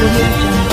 audio jungle.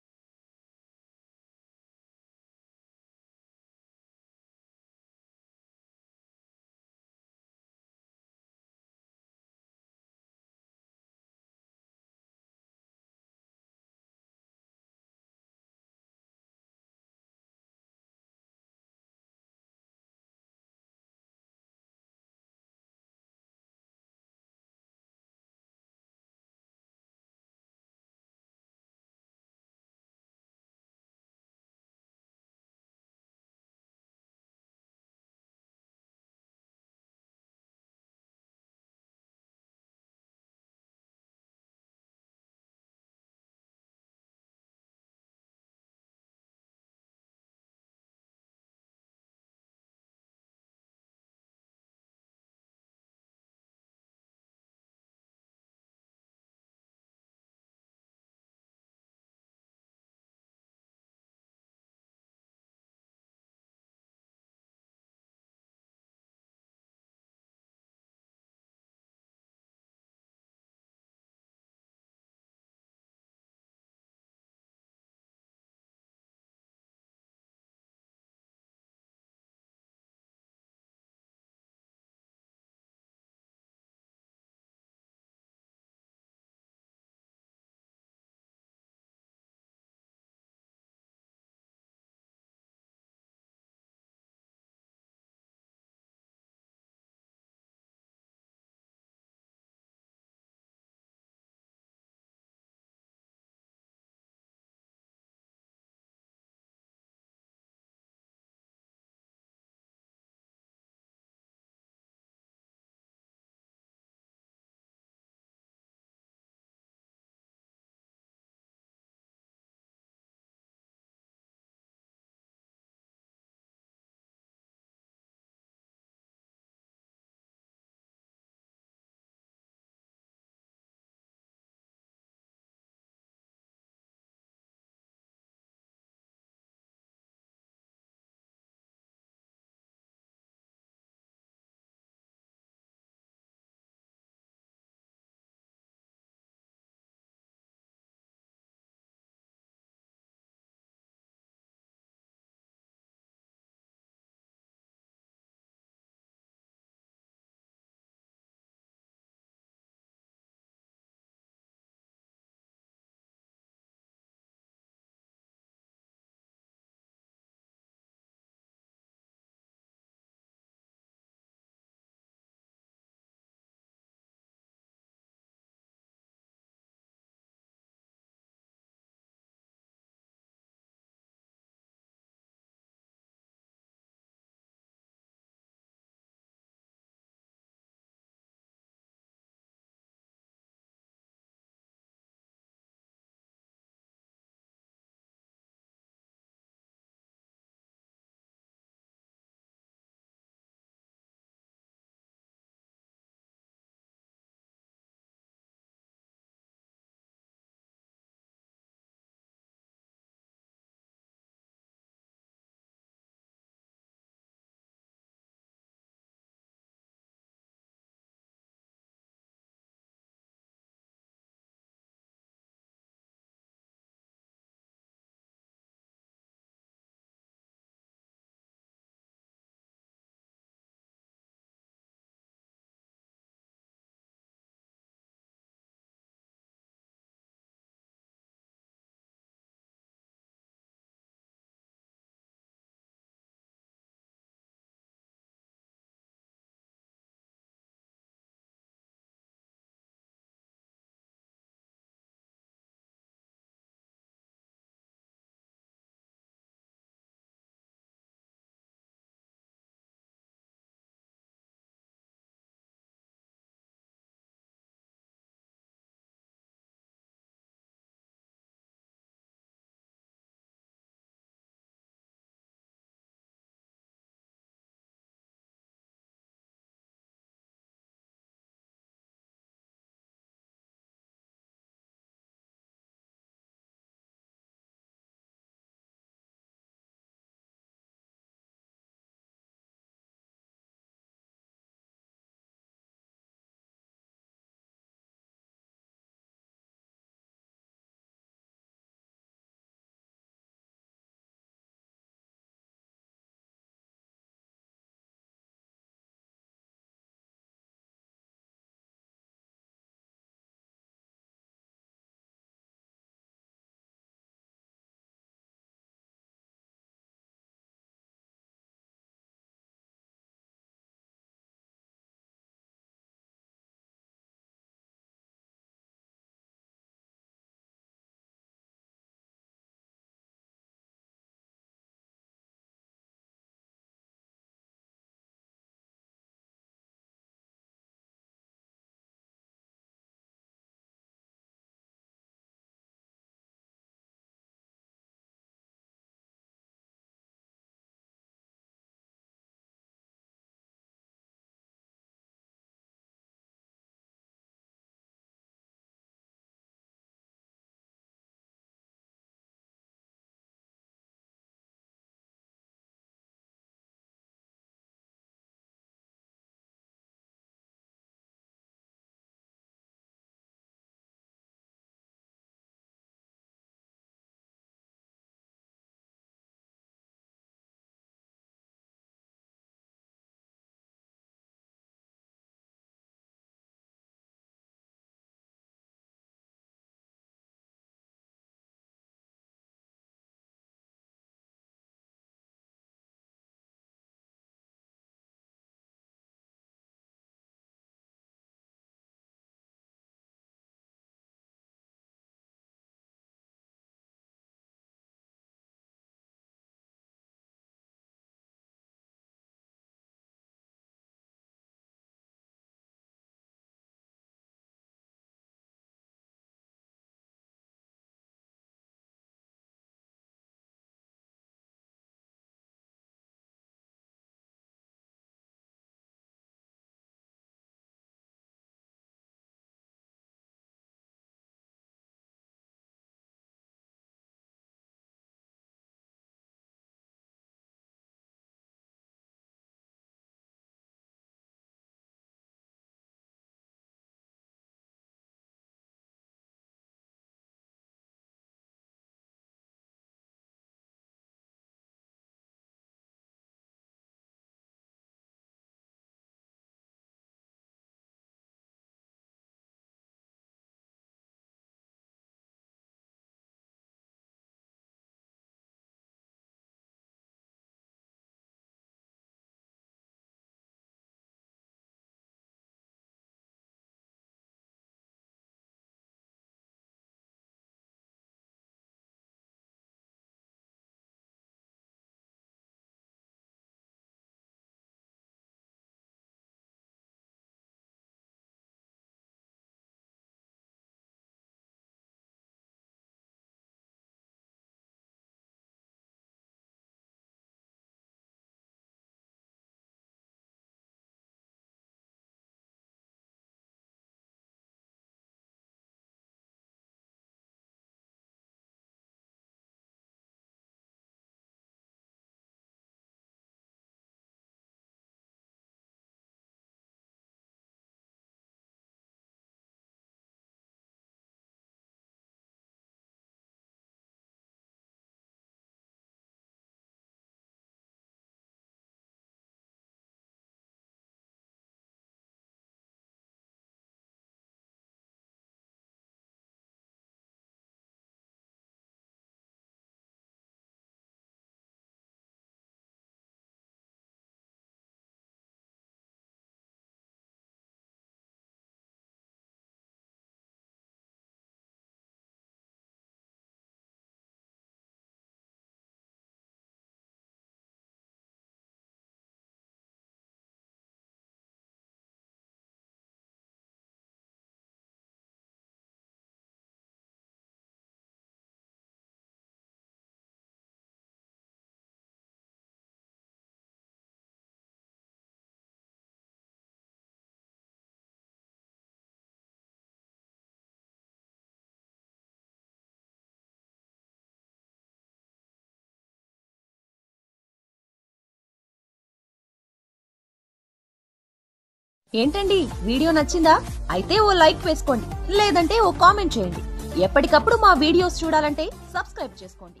ఏంటండి video నచ్చిందా అయితే ఓ లైక్ వేసుకోండి లేదంటే ఓ కామెంట్ చేయండి ఎప్పటికప్పుడు మా వీడియోస్ చూడాలంటే సబ్స్క్రైబ్ చేసుకోండి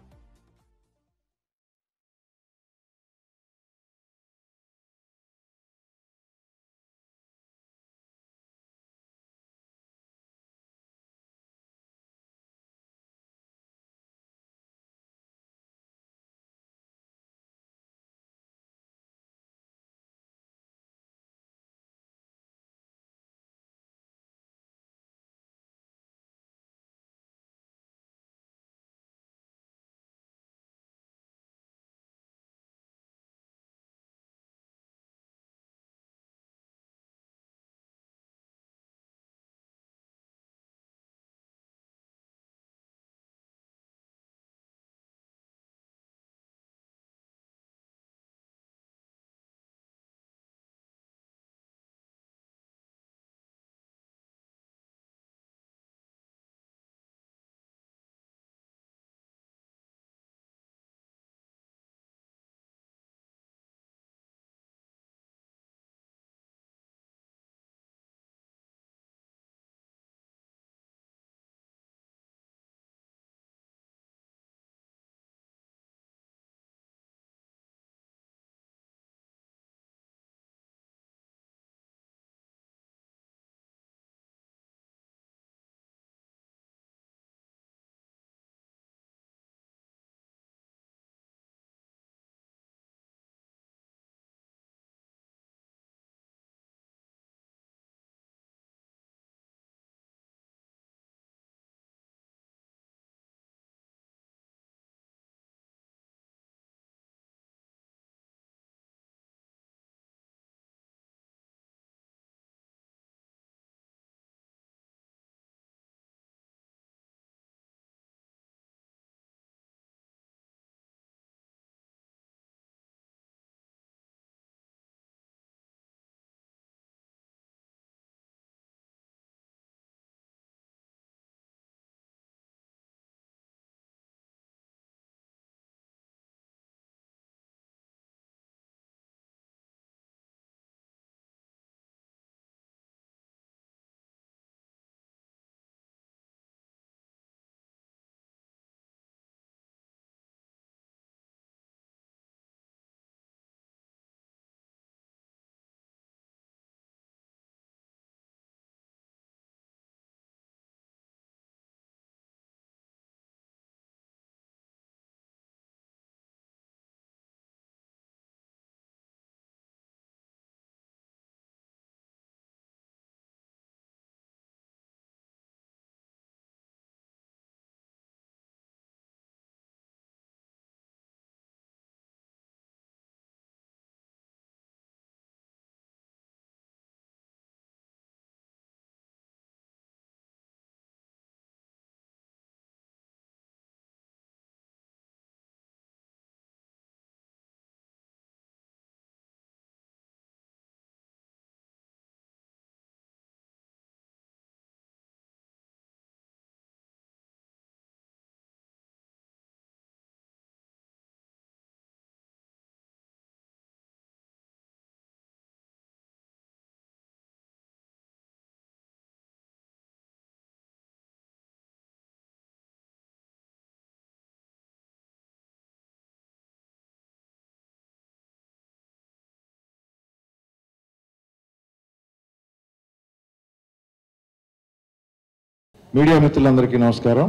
మీడియా మిత్రులందరికీ నమస్కారం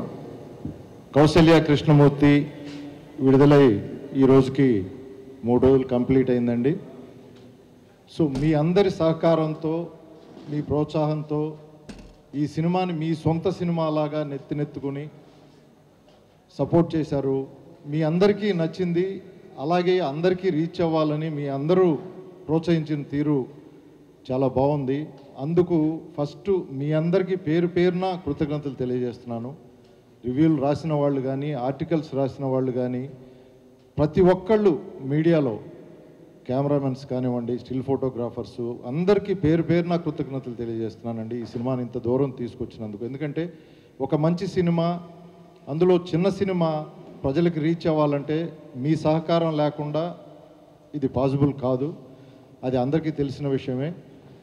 కౌశల్య కృష్ణమూర్తి విడుదలై ఈ రోజుకి మూడు రోజులు కంప్లీట్ అయిందండి సో మీ అందరి సహకారంతో మీ ప్రోత్సాహంతో ఈ సినిమాని మీ సొంత సినిమాలాగా నెత్తినెత్తుకుని సపోర్ట్ చేశారు మీ అందరికీ నచ్చింది అలాగే అందరికీ రీచ్ అవ్వాలని మీ అందరూ ప్రోత్సహించిన తీరు చాలా బాగుంది అందుకు ఫస్ట్ మీ అందరికీ పేరు పేరున కృతజ్ఞతలు తెలియజేస్తున్నాను రివ్యూలు రాసిన వాళ్ళు కానీ ఆర్టికల్స్ రాసిన వాళ్ళు కానీ ప్రతి ఒక్కళ్ళు మీడియాలో కెమెరామెన్స్ కానివ్వండి స్టిల్ ఫోటోగ్రాఫర్స్ అందరికీ పేరు పేరున కృతజ్ఞతలు తెలియజేస్తున్నానండి ఈ సినిమాని ఇంత దూరం తీసుకొచ్చినందుకు ఎందుకంటే ఒక మంచి సినిమా అందులో చిన్న సినిమా ప్రజలకు రీచ్ అవ్వాలంటే మీ సహకారం లేకుండా ఇది పాసిబుల్ కాదు అది అందరికీ తెలిసిన విషయమే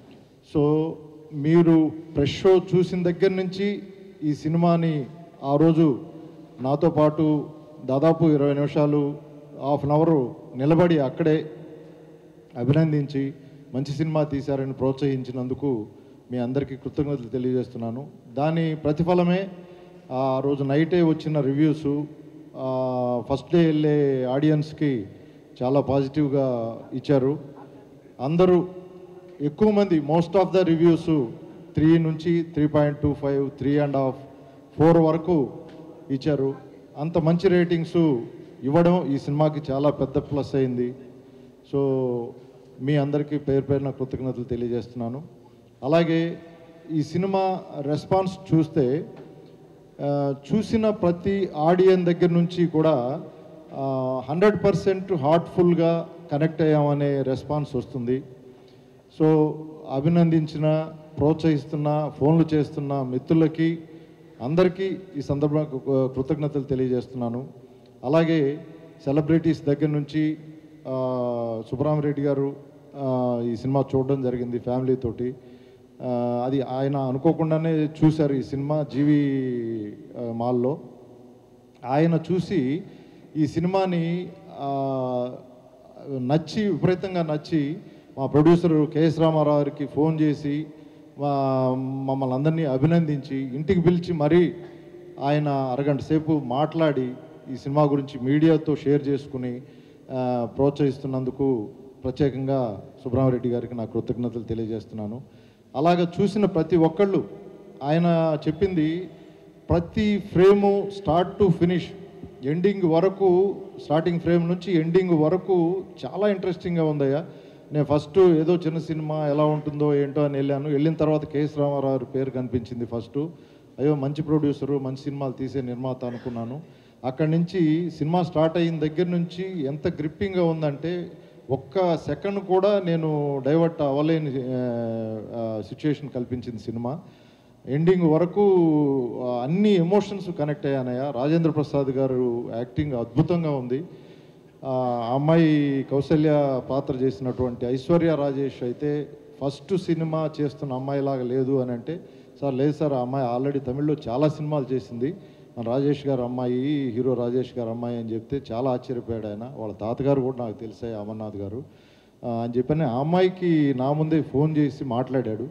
సో మీరు ప్రెస్ షో చూసిన దగ్గర నుంచి ఈ సినిమాని ఆ రోజు నాతో పాటు దాదాపు ఇరవై నిమిషాలు హాఫ్ అన్ అవర్ నిలబడి అక్కడే అభినందించి మంచి సినిమా తీశారని ప్రోత్సహించినందుకు మీ అందరికీ కృతజ్ఞతలు తెలియజేస్తున్నాను దాని ప్రతిఫలమే ఆ రోజు నైటే వచ్చిన రివ్యూస్ ఫస్ట్ డే వెళ్ళే ఆడియన్స్కి చాలా పాజిటివ్గా ఇచ్చారు అందరూ ఎక్కువ మంది most of the reviews three నుంచి three point two five three and half four వరకు ఇచ్చారు అంత మంచి రేటింగ్స్ ఇవ్వడం ఈ సినిమాకి చాలా పెద్ద ప్లస్ అయింది సో మీ అందరికీ పేరు పేరున కృతజ్ఞతలు తెలియజేస్తున్నాను అలాగే ఈ సినిమా రెస్పాన్స్ చూస్తే ఆ, చూసిన ప్రతి ఆడియన్ దగ్గర నుంచి కూడా హండ్రెడ్ పర్సెంట్ హార్ట్ఫుల్గా కనెక్ట్ అయ్యామనే రెస్పాన్స్ వస్తుంది సో అభినందించిన ప్రోత్సహిస్తున్న ఫోన్లు చేస్తున్న మిత్రులకి అందరికీ ఈ సందర్భంగా కృ- కృతజ్ఞతలు తెలియజేస్తున్నాను అలాగే సెలబ్రిటీస్ దగ్గర నుంచి ఆ, సుబ్రహ్మరెడ్డి గారు ఆ, ఈ సినిమా చూడడం జరిగింది ఫ్యామిలీ తోటి ఆ, అది ఆయన అనుకోకుండానే చూశారు ఈ సినిమా జీవి ఆ, మాల్లో ఆయన చూసి ఈ సినిమాని ఆ, నచ్చి విపరీతంగా నచ్చి మా ప్రొడ్యూసర్ కేఎస్ రామారావు గారికి ఫోన్ చేసి మా మమ్మల్ని అందరినీ అభినందించి ఇంటికి పిలిచి మరీ ఆయన అరగంట సేపు మాట్లాడి ఈ సినిమా గురించి మీడియాతో షేర్ చేసుకుని ఆ, ప్రోత్సహిస్తున్నందుకు ప్రత్యేకంగా సుబ్రహ్మరెడ్డి గారికి నా కృతజ్ఞతలు తెలియజేస్తున్నాను అలాగ చూసిన ప్రతి ఒక్కళ్ళు ఆయన చెప్పింది ప్రతి frame start to finish ending వరకు స్టార్టింగ్ ఫ్రేమ్ నుంచి ఎండింగ్ వరకు చాలా ఇంట్రెస్టింగ్గా ఉందయ్యా నేను ఫస్ట్ ఏదో చిన్న సినిమా ఎలా ఉంటుందో ఏంటో అని వెళ్ళాను వెళ్ళిన తర్వాత కేఎస్ రామారావు గారి పేరు కనిపించింది ఫస్ట్ అయ్యో మంచి ప్రొడ్యూసరు మంచి సినిమాలు తీసే నిర్మాత అనుకున్నాను అక్కడి నుంచి సినిమా స్టార్ట్ అయిన దగ్గర నుంచి ఎంత గ్రిప్పింగ్గా ఉందంటే ఒక్క సెకండ్ కూడా నేను డైవర్ట్ అవ్వలేని సిచ్యుయేషన్ కల్పించింది సినిమా ఎండింగ్ వరకు ఆ, అన్ని ఎమోషన్స్ కనెక్ట్ అయ్యానయ్య రాజేంద్ర ప్రసాద్ గారు యాక్టింగ్ అద్భుతంగా ఉంది ఆ అమ్మాయి కౌశల్య పాత్ర చేసినటువంటి ఐశ్వర్య రాజేష్ అయితే ఫస్ట్ సినిమా చేస్తున్న అమ్మాయిలాగా లేదు అని అంటే సార్ లేదు సార్ ఆ అమ్మాయి ఆల్రెడీ తమిళ్లో చాలా సినిమాలు చేసింది మన రాజేష్ గారు అమ్మాయి హీరో రాజేష్ గారు అమ్మాయి అని చెప్తే చాలా ఆశ్చర్యపోయాడు ఆయన వాళ్ళ తాతగారు కూడా నాకు తెలిసాయి అమర్నాథ్ గారు ఆ, అని చెప్పని ఆ అమ్మాయికి నా ముందే ఫోన్ చేసి మాట్లాడాడు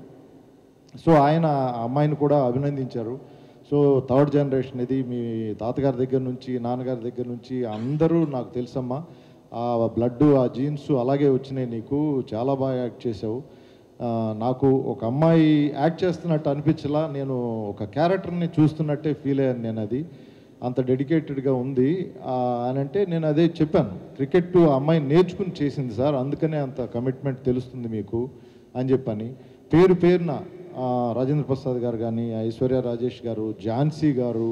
సో ఆయన ఆ అమ్మాయిని కూడా అభినందించారు సో థర్డ్ జనరేషన్ ఇది మీ తాతగారి దగ్గర నుంచి నాన్నగారి దగ్గర నుంచి అందరూ నాకు తెలుసమ్మా ఆ బ్లడ్ ఆ జీన్స్ అలాగే వచ్చినాయి నీకు చాలా బాగా యాక్ట్ చేసావు ఆ, నాకు ఒక అమ్మాయి యాక్ట్ చేస్తున్నట్టు అనిపించలా నేను ఒక క్యారెక్టర్ని చూస్తున్నట్టే ఫీల్ అయ్యాను నేను అది అంత డెడికేటెడ్గా ఉంది ఆ, అని అంటే నేను అదే చెప్పాను క్రికెట్ ఆ అమ్మాయి నేర్చుకుని చేసింది సార్ అందుకనే అంత కమిట్మెంట్ తెలుస్తుంది మీకు అని చెప్పని పేరు పేరున ఆ, రాజేంద్ర ప్రసాద్ గారు కానీ ఐశ్వర్య రాజేష్ గారు ఝాన్సీ గారు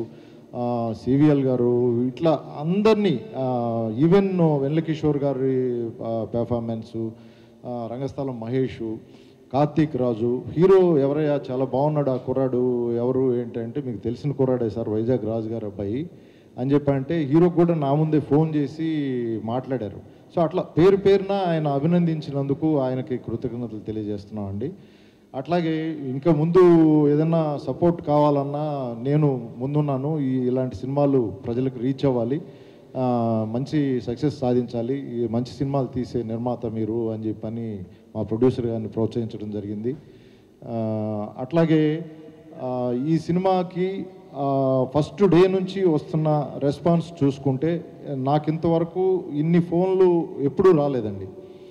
సివిఎల్ గారు ఇట్లా అందరినీ ఈవెన్ వెన్నకిషోర్ గారి పెర్ఫార్మెన్సు రంగస్థలం మహేష్ కార్తీక్ రాజు హీరో ఎవరయ్యా చాలా బాగున్నాడు ఆ కుర్రాడు ఎవరు ఏంటంటే మీకు తెలిసిన కుర్రాడే సార్ వైజాగ్ రాజు గారు అబ్బాయి అని చెప్పంటే హీరో కూడా నా ముందే ఫోన్ చేసి మాట్లాడారు సో అట్లా పేరు పేరున ఆయన అభినందించినందుకు ఆయనకి కృతజ్ఞతలు తెలియజేస్తున్నాం అండి అట్లాగే ఇంకా ముందు ఏదైనా సపోర్ట్ కావాలన్నా నేను ముందున్నాను ఈ ఇలాంటి సినిమాలు ప్రజలకు రీచ్ అవ్వాలి ఆ, మంచి సక్సెస్ సాధించాలి ఈ మంచి సినిమాలు తీసే నిర్మాత మీరు అని చెప్పని మా ప్రొడ్యూసర్ గారిని ప్రోత్సహించడం జరిగింది ఆ, అట్లాగే ఆ, ఈ సినిమాకి ఫస్ట్ డే నుంచి వస్తున్న రెస్పాన్స్ చూసుకుంటే నాకు ఇంతవరకు ఇన్ని ఫోన్లు ఎప్పుడూ రాలేదండి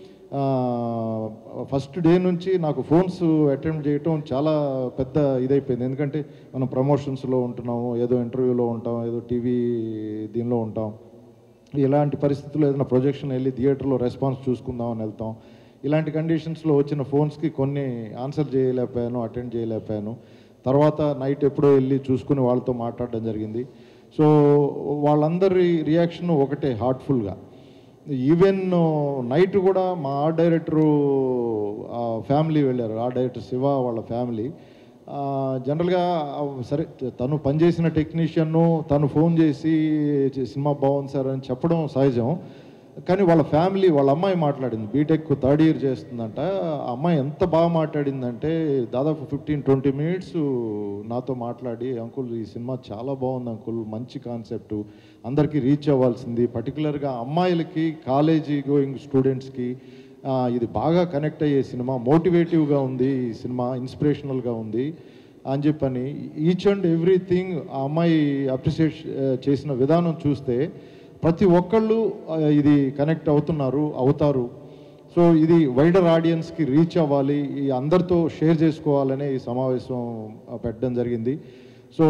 ఫస్ట్ డే నుంచి నాకు ఫోన్స్ అటెంప్ట్ చేయటం చాలా పెద్ద ఇదైపోయింది ఎందుకంటే మనం ప్రమోషన్స్లో ఉంటున్నాము ఏదో ఇంటర్వ్యూలో ఉంటాం ఏదో టీవీ దీనిలో ఉంటాం ఇలాంటి పరిస్థితుల్లో ఏదైనా ప్రొజెక్షన్ వెళ్ళి థియేటర్లో రెస్పాన్స్ చూసుకుందామని వెళ్తాం ఇలాంటి కండిషన్స్లో వచ్చిన ఫోన్స్కి కొన్ని ఆన్సర్ చేయలేకపోయాను అటెండ్ చేయలేకపోయాను తర్వాత నైట్ ఎప్పుడో వెళ్ళి చూసుకుని వాళ్ళతో మాట్లాడడం జరిగింది సో వాళ్ళందరి రియాక్షన్ ఒకటే హార్ట్ఫుల్గా ఈవెన్ నైట్ కూడా మా ఆర్ట్ డైరెక్టరు ఫ్యామిలీ వెళ్ళారు ఆర్ట్ డైరెక్టర్ శివ వాళ్ళ ఫ్యామిలీ జనరల్గా సరే తను పనిచేసిన టెక్నీషియన్ను తను ఫోన్ చేసి "చే- సినిమా బాగుంది సార్ అని చెప్పడం సహజం కానీ వాళ్ళ ఫ్యామిలీ వాళ్ళ అమ్మాయి మాట్లాడింది బీటెక్ థర్డ్ ఇయర్ చేస్తుందంట ఆ అమ్మాయి ఎంత బాగా మాట్లాడిందంటే దాదాపు ఫిఫ్టీన్ ట్వంటీ మినిట్స్ నాతో మాట్లాడి అంకుల్ ఈ సినిమా చాలా బాగుంది అంకుల్ మంచి కాన్సెప్ట్ అందరికీ రీచ్ అవ్వాల్సింది పర్టికులర్గా అమ్మాయిలకి కాలేజీ గోయింగ్ స్టూడెంట్స్కి ఆ, ఇది బాగా కనెక్ట్ అయ్యే సినిమా మోటివేటివ్గా ఉంది ఈ సినిమా ఇన్స్పిరేషనల్గా ఉంది అని చెప్పని ఈచ్ అండ్ ఎవ్రీథింగ్ ఆ అమ్మాయి అప్రిషియేట్ చేసిన విధానం చూస్తే ప్రతి ఒక్కళ్ళు ఆ, ఇది కనెక్ట్ అవుతున్నారు అవుతారు సో ఇది వైడర్ ఆడియన్స్కి రీచ్ అవ్వాలి ఈ అందరితో షేర్ చేసుకోవాలనే ఈ సమావేశం ఆ, పెట్టడం జరిగింది సో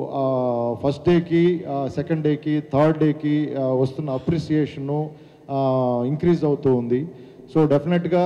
ఫస్ట్ డేకి సెకండ్ డేకి థర్డ్ డేకి వస్తున్న అప్రిసియేషను ఇంక్రీజ్ అవుతూ ఉంది సో డెఫినెట్గా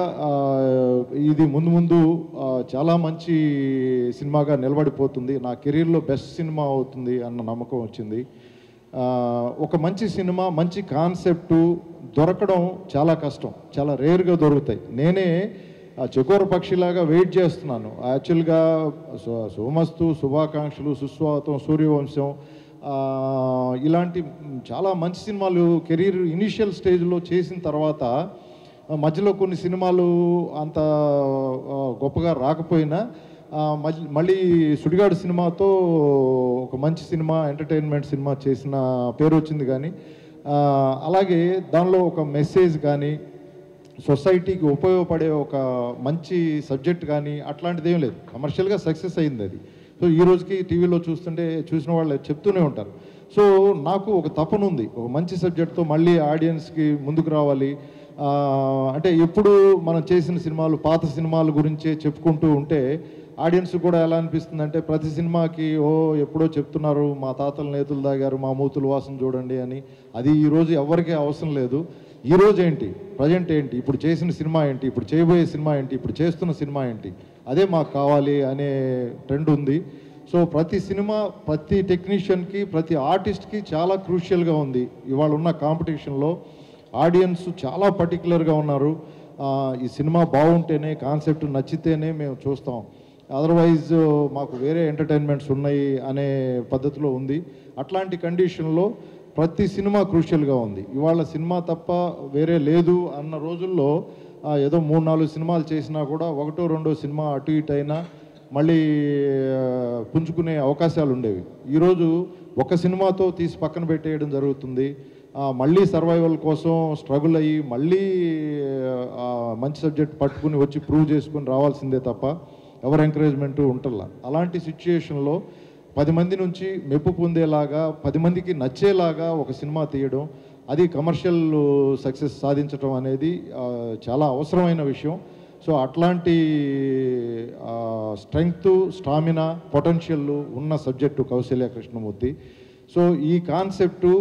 ఇది ముందు ముందు ఆ, చాలా మంచి సినిమాగా నిలబడిపోతుంది నా కెరీర్లో బెస్ట్ సినిమా అవుతుంది అన్న నమ్మకం వచ్చింది ఆ, ఒక మంచి సినిమా మంచి కాన్సెప్టు దొరకడం చాలా కష్టం చాలా రేర్గా దొరుకుతాయి నేనే ఆ చకోర పక్షిలాగా వెయిట్ చేస్తున్నాను యాక్చువల్గా సు- శుభమస్తు శుభాకాంక్షలు సుస్వాగతం సూర్యవంశం ఆ, ఇలాంటి చాలా మంచి సినిమాలు కెరీర్ ఇనిషియల్ స్టేజ్లో చేసిన తర్వాత ఆ, మధ్యలో కొన్ని సినిమాలు అంత ఆ, గొప్పగా రాకపోయినా ఆ, మళ్ళీ మళ్ళీ సుడిగాడు సినిమాతో ఒక మంచి సినిమా ఎంటర్టైన్మెంట్ సినిమా చేసిన పేరు వచ్చింది కానీ ఆ, అలాగే దానిలో ఒక మెసేజ్ కానీ సొసైటీకి ఉపయోగపడే ఒక మంచి సబ్జెక్ట్ కానీ అట్లాంటిది ఏం లేదు కమర్షియల్గా సక్సెస్ అయింది అది సో ఈ రోజుకి టీవీలో చూస్తుంటే చూసిన వాళ్ళు చెప్తూనే ఉంటారు సో నాకు ఒక తపన ఉంది ఒక మంచి సబ్జెక్ట్తో మళ్ళీ ఆడియన్స్కి ముందుకు రావాలి ఆ, అంటే ఎప్పుడు మనం చేసిన సినిమాలు పాత సినిమాల గురించే చెప్పుకుంటూ ఉంటే ఆడియన్స్ కూడా ఎలా అనిపిస్తుంది అంటే ప్రతి సినిమాకి ఓ ఎప్పుడో చెప్తున్నారు మా తాతల నేతులు దాగారు మా మూతులు వాసన చూడండి అని అది ఈరోజు ఎవరికీ అవసరం లేదు ఈ రోజు ఏంటి ప్రజెంట్ ఏంటి ఇప్పుడు చేసిన సినిమా ఏంటి ఇప్పుడు చేయబోయే సినిమా ఏంటి ఇప్పుడు చేస్తున్న సినిమా ఏంటి అదే మాకు కావాలి అనే ట్రెండ్ ఉంది సో ప్రతి సినిమా ప్రతి టెక్నీషియన్కి ప్రతి ఆర్టిస్ట్కి చాలా క్రూషియల్గా ఉంది ఇవాళ ఉన్న కాంపిటీషన్లో ఆడియన్స్ చాలా పర్టికులర్గా ఉన్నారు ఆ, ఈ సినిమా బాగుంటేనే కాన్సెప్ట్ నచ్చితేనే మేము చూస్తాం అదర్వైజ్ మాకు వేరే ఎంటర్టైన్మెంట్స్ ఉన్నాయి అనే పద్ధతిలో ఉంది అట్లాంటి కండిషన్లో ప్రతి సినిమా క్రూషియల్గా ఉంది ఇవాళ సినిమా తప్ప వేరే లేదు అన్న రోజుల్లో ఆ, ఏదో మూడు నాలుగు సినిమాలు చేసినా కూడా ఒకటో రెండో సినిమా అటు ఇటు అయినా మళ్ళీ ఆ, పుంజుకునే అవకాశాలు ఉండేవి ఈరోజు ఒక సినిమాతో తీసి పక్కన పెట్టేయడం జరుగుతుంది ఆ, మళ్ళీ సర్వైవల్ కోసం స్ట్రగుల్ అయ్యి మళ్ళీ ఆ, మంచి సబ్జెక్ట్ పట్టుకుని వచ్చి ప్రూవ్ చేసుకుని రావాల్సిందే తప్ప ఎవరు ఎంకరేజ్మెంట్ ఉంటల్లా అలాంటి సిచ్యుయేషన్లో పది మంది నుంచి మెప్పు పొందేలాగా పది మందికి నచ్చేలాగా ఒక సినిమా తీయడం అది కమర్షియల్ సక్సెస్ సాధించడం అనేది ఆ, చాలా అవసరమైన విషయం సో అట్లాంటి స్ట్రెంగ్త్ స్టామినా పొటెన్షియల్ ఉన్న సబ్జెక్టు కౌశల్య కృష్ణమూర్తి సో ఈ కాన్సెప్టు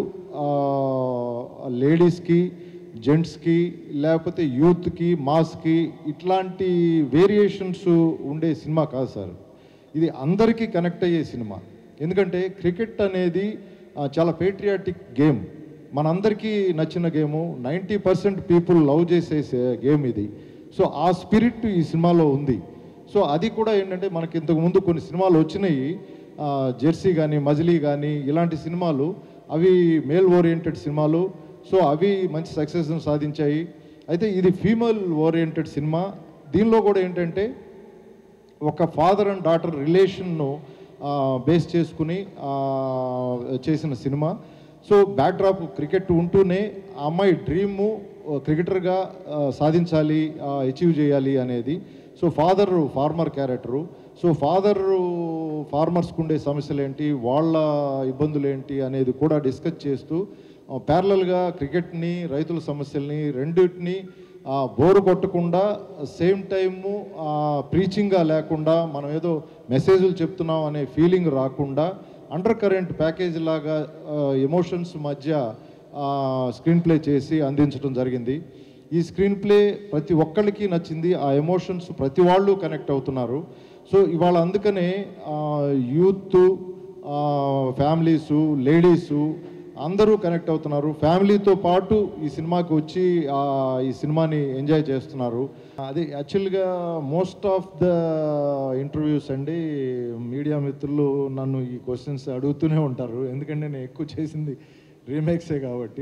లేడీస్కి జెంట్స్కి లేకపోతే యూత్కి మాస్కి ఇట్లాంటి వేరియేషన్స్ ఉండే సినిమా కాదు సార్ ఇది అందరికీ కనెక్ట్ అయ్యే సినిమా ఎందుకంటే క్రికెట్ అనేది ఆ, చాలా పేట్రియాటిక్ గేమ్ మనందరికీ నచ్చిన game ninety percent people love చేసే గేమ్ ఇది సో ఆ స్పిరిట్ ఈ సినిమాలో ఉంది సో అది కూడా ఏంటంటే మనకి ఇంతకు ముందు కొన్ని సినిమాలు వచ్చినాయి ఆ, జెర్సీ కానీ మజిలీ కానీ ఇలాంటి సినిమాలు అవి మేల్ ఓరియంటెడ్ సినిమాలు సో అవి మంచి సక్సెస్ను సాధించాయి అయితే ఇది ఫీమేల్ ఓరియంటెడ్ సినిమా దీనిలో కూడా ఏంటంటే ఒక ఫాదర్ అండ్ డాటర్ రిలేషన్ను బేస్ చేసుకుని ఆ, చేసిన సినిమా సో బ్యాక్డ్రాప్ క్రికెట్ ఉంటూనే ఆ అమ్మాయి డ్రీము క్రికెటర్గా సాధించాలి అచీవ్ చేయాలి అనేది so father farmer character so father ఫార్మర్స్కి ఉండే సమస్యలు ఏంటి వాళ్ళ ఇబ్బందులు ఏంటి అనేది కూడా డిస్కస్ చేస్తూ ప్యారలల్గా క్రికెట్ని రైతుల సమస్యల్ని రెండింటిని ఆ, బోరు కొట్టకుండా సేమ్ టైము ప్రీచింగ్గా లేకుండా మనం ఏదో మెసేజ్లు చెప్తున్నాం అనే ఫీలింగ్ రాకుండా అండర్ కరెంట్ ప్యాకేజ్ లాగా ఎమోషన్స్ మధ్య స్క్రీన్ ప్లే చేసి అందించడం జరిగింది ఈ స్క్రీన్ ప్లే ప్రతి ఒక్కళ్ళకి నచ్చింది ఆ ఎమోషన్స్ ప్రతి వాళ్ళు కనెక్ట్ అవుతున్నారు సో ఇవాళ అందుకనే యూత్ ఫ్యామిలీసు లేడీసు అందరూ కనెక్ట్ అవుతున్నారు ఫ్యామిలీతో పాటు ఈ సినిమాకి వచ్చి ఆ, ఈ సినిమాని ఎంజాయ్ చేస్తున్నారు అది యాక్చువల్గా మోస్ట్ ఆఫ్ ద ఇంటర్వ్యూస్ అండి మీడియా మిత్రులు నన్ను ఈ క్వశ్చన్స్ అడుగుతూనే ఉంటారు ఎందుకంటే నేను ఎక్కువ చేసింది రీమేక్సే కాబట్టి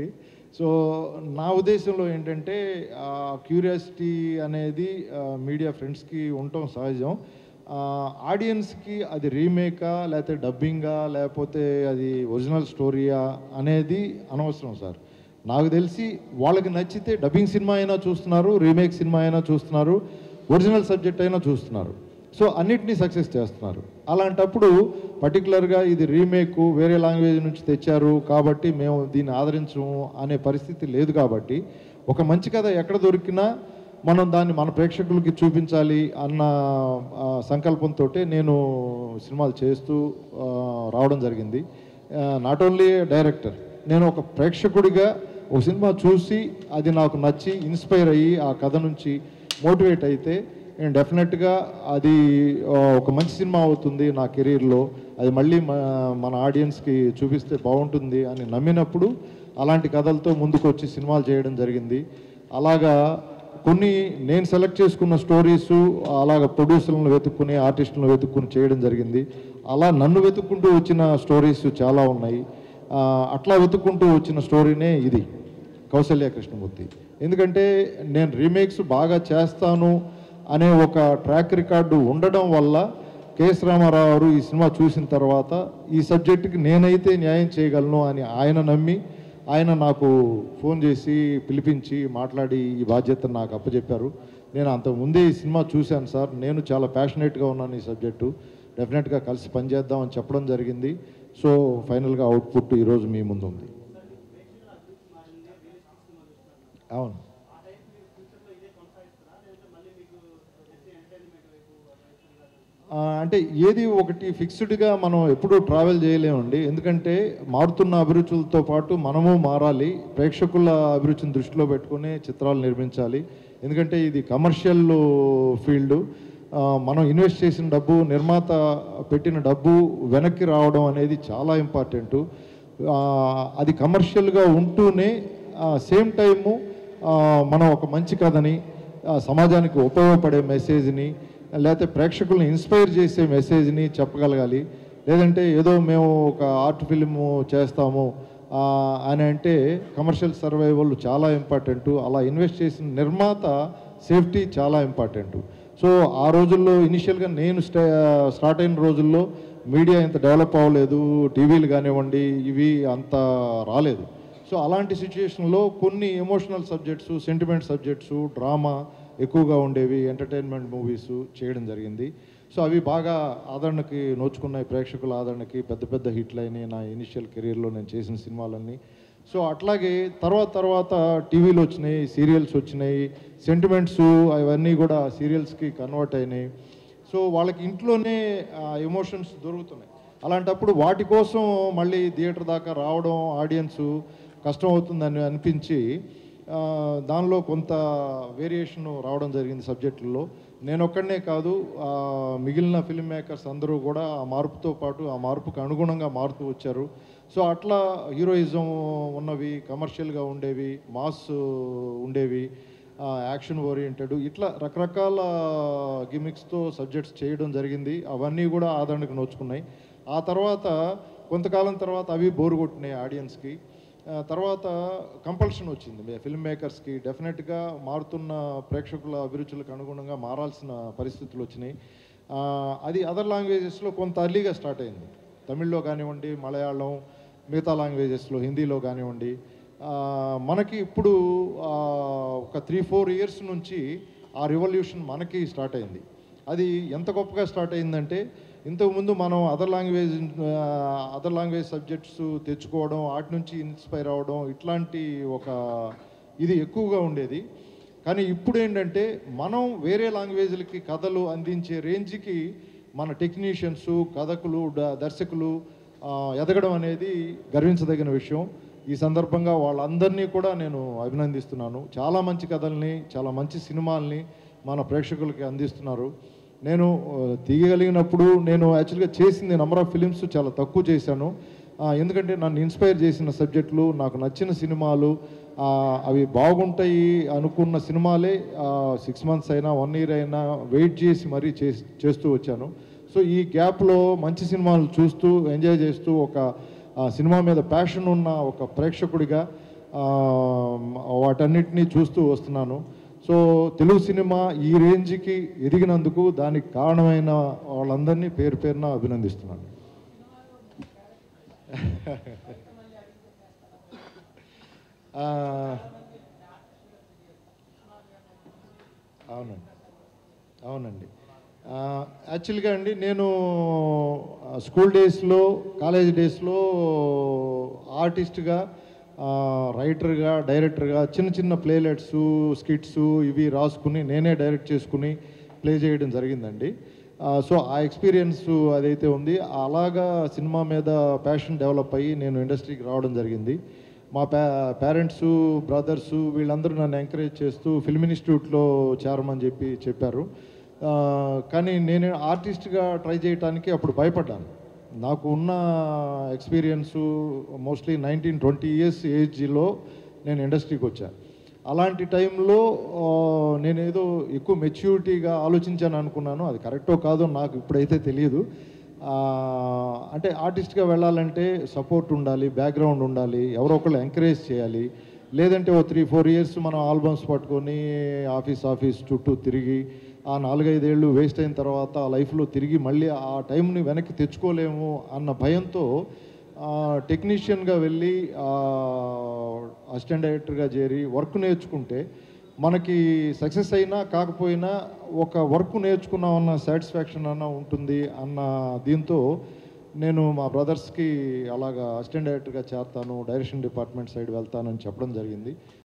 సో నా ఉద్దేశంలో ఏంటంటే క్యూరియాసిటీ అనేది మీడియా ఫ్రెండ్స్కి ఉండటం సహజం ఆడియన్స్కి అది రీమేకా లేకపోతే డబ్బింగా లేకపోతే అది ఒరిజినల్ స్టోరీయా అనేది అనవసరం సార్ నాకు తెలిసి వాళ్ళకి నచ్చితే డబ్బింగ్ సినిమా అయినా చూస్తున్నారు రీమేక్ సినిమా అయినా చూస్తున్నారు ఒరిజినల్ సబ్జెక్ట్ అయినా చూస్తున్నారు సో అన్నిటినీ సక్సెస్ చేస్తున్నారు అలాంటప్పుడు పర్టికులర్గా ఇది రీమేక్ వేరే లాంగ్వేజ్ నుంచి తెచ్చారు కాబట్టి మేము దీన్ని ఆదరించము అనే పరిస్థితి లేదు కాబట్టి ఒక మంచి కథ ఎక్కడ దొరికినా మనం దాన్ని మన ప్రేక్షకులకి చూపించాలి అన్న సంకల్పంతో నేను సినిమాలు చేస్తూ ఆ, రావడం జరిగింది నాట్ ఓన్లీ డైరెక్టర్ నేను ఒక ప్రేక్షకుడిగా ఒక సినిమా చూసి అది నాకు నచ్చి ఇన్స్పైర్ అయ్యి ఆ కథ నుంచి మోటివేట్ అయితే నేను డెఫినెట్గా అది ఆ, ఒక మంచి సినిమా అవుతుంది నా కెరీర్లో అది మళ్ళీ మ- మన ఆడియన్స్కి చూపిస్తే బాగుంటుంది అని నమ్మినప్పుడు అలాంటి కథలతో ముందుకు వచ్చి సినిమాలు చేయడం జరిగింది అలాగా కొన్ని నేను సెలెక్ట్ చేసుకున్న స్టోరీస్ అలాగ ప్రొడ్యూసర్లను వెతుక్కుని ఆర్టిస్టులను వెతుక్కుని చేయడం జరిగింది అలా నన్ను వెతుక్కుంటూ వచ్చిన స్టోరీస్ చాలా ఉన్నాయి ఆ, అట్లా వెతుక్కుంటూ వచ్చిన స్టోరీనే ఇది కౌశల్య కృష్ణమూర్తి ఎందుకంటే నేను రీమేక్స్ బాగా చేస్తాను అనే ఒక ట్రాక్ రికార్డు ఉండడం వల్ల కెఎస్ రామారావు గారు ఈ సినిమా చూసిన తర్వాత ఈ సబ్జెక్టుకి నేనైతే న్యాయం చేయగలను అని ఆయన నమ్మి ఆయన నాకు ఫోన్ చేసి పిలిపించి మాట్లాడి ఈ బాధ్యత నాకు అప్పచెప్పారు నేను అంతకు ముందే ఈ సినిమా చూశాను సార్ నేను చాలా ప్యాషనేట్గా ఉన్నాను ఈ సబ్జెక్టు డెఫినెట్గా కలిసి పనిచేద్దామని చెప్పడం జరిగింది సో ఫైనల్గా అవుట్పుట్ ఈరోజు మీ ముందు ఉంది అవును ఆ, అంటే ఏది ఒకటి ఫిక్స్డ్గా మనం ఎప్పుడూ ట్రావెల్ చేయలేమండి ఎందుకంటే మారుతున్న అభిరుచులతో పాటు మనము మారాలి ప్రేక్షకుల అభిరుచిని దృష్టిలో పెట్టుకుని చిత్రాలు నిర్మించాలి ఎందుకంటే ఇది కమర్షియల్ ఫీల్డ్ మనం ఇన్వెస్ట్ చేసిన డబ్బు నిర్మాత పెట్టిన డబ్బు వెనక్కి రావడం అనేది చాలా ఇంపార్టెంట్ అది కమర్షియల్గా ఉంటూనే సేమ్ టైము మనం ఒక మంచి కథని ఆ, సమాజానికి ఉపయోగపడే మెసేజ్ని లేకపోతే ప్రేక్షకుల్ని ఇన్స్పైర్ చేసే మెసేజ్ని చెప్పగలగాలి లేదంటే ఏదో మేము ఒక ఆర్ట్ ఫిల్మ్ చేస్తాము ఆ, అని అంటే కమర్షియల్ సర్వైవల్ చాలా ఇంపార్టెంట్ అలా ఇన్వెస్ట్ చేసిన నిర్మాత సేఫ్టీ చాలా ఇంపార్టెంట్ సో ఆ రోజుల్లో ఇనిషియల్గా నేను స్టా స్టార్ట్ అయిన రోజుల్లో మీడియా ఇంత డెవలప్ అవ్వలేదు టీవీలు కానివ్వండి ఇవి అంత రాలేదు సో అలాంటి సిచ్యుయేషన్లో కొన్ని emotional subjects sentiment subjects drama ఎక్కువగా ఉండేవి ఎంటర్టైన్మెంట్ మూవీస్ చేయడం జరిగింది సో అవి బాగా ఆదరణకి నోచుకున్నాయి ప్రేక్షకుల ఆదరణకి పెద్ద పెద్ద హిట్లు అయినాయి నా ఇనిషియల్ కెరీర్లో నేను చేసిన సినిమాలన్నీ సో అట్లాగే తర్వాత తర్వాత టీవీలు వచ్చినాయి సీరియల్స్ వచ్చినాయి సెంటిమెంట్స్ అవన్నీ కూడా సీరియల్స్కి కన్వర్ట్ అయినాయి సో వాళ్ళకి ఇంట్లోనే ఎమోషన్స్ దొరుకుతున్నాయి అలాంటప్పుడు వాటి కోసం మళ్ళీ థియేటర్ దాకా రావడం ఆడియన్స్ కష్టం అవుతుందని అనిపించి ఆ, దానిలో కొంత వేరియేషన్ రావడం జరిగింది సబ్జెక్టుల్లో నేను ఒక్కడనే కాదు ఆ, మిగిలిన ఫిల్మ్ మేకర్స్ అందరూ కూడా ఆ మార్పుతో పాటు ఆ మార్పుకు అనుగుణంగా మారుతూ వచ్చారు సో అట్లా హీరోయిజం ఉన్నవి కమర్షియల్గా ఉండేవి మాస్ ఉండేవి యాక్షన్ ఓరియంటెడ్ ఇట్లా రకరకాల గిమిక్స్తో సబ్జెక్ట్స్ చేయడం జరిగింది అవన్నీ కూడా ఆదరణకు నోచుకున్నాయి ఆ తర్వాత కొంతకాలం తర్వాత అవి బోరు కొట్టినాయి ఆడియన్స్కి ఆ, తర్వాత కంపల్షన్ వచ్చింది ఫిల్మ్ మేకర్స్కి డెఫినెట్గా మారుతున్న ప్రేక్షకుల అభిరుచులకు అనుగుణంగా మారాల్సిన పరిస్థితులు వచ్చినాయి ఆ, అది అదర్ లాంగ్వేజెస్లో కొంత అర్లీగా స్టార్ట్ అయింది తమిళ్లో కానివ్వండి మలయాళం మిగతా లాంగ్వేజెస్లో హిందీలో కానివ్వండి ఆ, మనకి ఇప్పుడు ఆ, ఒక త్రీ ఫోర్ ఇయర్స్ నుంచి ఆ రివల్యూషన్ మనకి స్టార్ట్ అయింది అది ఎంత గొప్పగా స్టార్ట్ అయిందంటే ఇంతకుముందు మనం other language other language subjects తెచ్చుకోవడం వాటి నుంచి ఇన్స్పైర్ అవ్వడం ఇట్లాంటి ఒక ఇది ఎక్కువగా ఉండేది కానీ ఇప్పుడు ఏంటంటే మనం వేరే లాంగ్వేజ్లకి కథలు అందించే రేంజ్కి మన టెక్నీషియన్స్ కథకులు ద- దర్శకులు ఆ, ఎదగడం అనేది గర్వించదగిన విషయం ఈ సందర్భంగా వాళ్ళందరినీ కూడా నేను అభినందిస్తున్నాను చాలా మంచి కథల్ని చాలా మంచి సినిమాల్ని మన ప్రేక్షకులకి అందిస్తున్నారు నేను ఆ, తీయగలిగినప్పుడు నేను యాక్చువల్గా చేసింది నెంబర్ ఆఫ్ ఫిలిమ్స్ చాలా తక్కువ చేశాను ఆ, ఎందుకంటే నన్ను ఇన్స్పైర్ చేసిన సబ్జెక్టులు నాకు నచ్చిన సినిమాలు ఆ, అవి బాగుంటాయి అనుకున్న సినిమాలే సిక్స్ మంత్స్ అయినా వన్ ఇయర్ అయినా వెయిట్ చేసి మరీ చేసి చేస్తూ వచ్చాను సో ఈ గ్యాప్లో మంచి సినిమాలు చూస్తూ ఎంజాయ్ చేస్తూ ఒక ఆ, సినిమా మీద ప్యాషన్ ఉన్న ఒక ప్రేక్షకుడిగా ఆ, వాటన్నిటినీ చూస్తూ వస్తున్నాను సో తెలుగు సినిమా ఈ రేంజ్కి ఎదిగినందుకు దానికి కారణమైన వాళ్ళందరినీ పేరు పేరున అభినందిస్తున్నాను ఆ, అవునండి అవునండి ఆ, యాక్చువల్గా అండి నేను ఆ, స్కూల్ డేస్లో కాలేజ్ డేస్లో ఆర్టిస్ట్గా ఆ, రైటర్గా డైరెక్టర్గా చిన్న చిన్న ప్లేలెట్స్ స్కిట్స్ ఇవి రాసుకుని నేనే డైరెక్ట్ చేసుకుని ప్లే చేయడం జరిగిందండి ఆ, సో ఆ ఎక్స్పీరియన్స్ అదైతే ఉంది అలాగా సినిమా మీద ప్యాషన్ డెవలప్ అయ్యి నేను ఇండస్ట్రీకి రావడం జరిగింది మా పే పేరెంట్స్ బ్రదర్స్ వీళ్ళందరూ నన్ను ఎంకరేజ్ చేస్తూ ఫిల్మ్ ఇన్స్టిట్యూట్లో చేరమని చెప్పి చెప్పారు ఆ, కానీ నేను ఆర్టిస్ట్గా ట్రై చేయడానికి అప్పుడు భయపడ్డాను నాకు ఉన్న experience mostly nineteen twenty years ఏజ్లో నేను ఇండస్ట్రీకి వచ్చాను అలాంటి టైంలో ఆ, నేనేదో ఎక్కువ మెచ్యూరిటీగా ఆలోచించాను అనుకున్నాను అది కరెక్టో కాదో నాకు ఇప్పుడైతే తెలియదు ఆ, అంటే ఆర్టిస్ట్గా వెళ్ళాలంటే సపోర్ట్ ఉండాలి బ్యాక్గ్రౌండ్ ఉండాలి ఎవరో ఒకళ్ళు ఎంకరేజ్ చేయాలి లేదంటే ఓ త్రీ ఫోర్ ఇయర్స్ మనం ఆల్బమ్స్ పట్టుకొని ఆఫీస్ ఆఫీస్ చుట్టూ తిరిగి ఆ నాలుగైదేళ్ళు వేస్ట్ అయిన తర్వాత ఆ లైఫ్లో తిరిగి మళ్ళీ ఆ టైంని వెనక్కి తెచ్చుకోలేము అన్న భయంతో టెక్నీషియన్గా వెళ్ళి అసిస్టెంట్ డైరెక్టర్గా చేరి వర్క్ నేర్చుకుంటే మనకి సక్సెస్ అయినా కాకపోయినా ఒక వర్క్ నేర్చుకున్నామన్న సాటిస్ఫాక్షన్ అన్న ఉంటుంది అన్న దీంతో నేను మా బ్రదర్స్కి అలాగా అసిస్టెంట్ డైరెక్టర్గా చేస్తాను డైరెక్షన్ డిపార్ట్మెంట్ సైడ్ వెళ్తానని చెప్పడం జరిగింది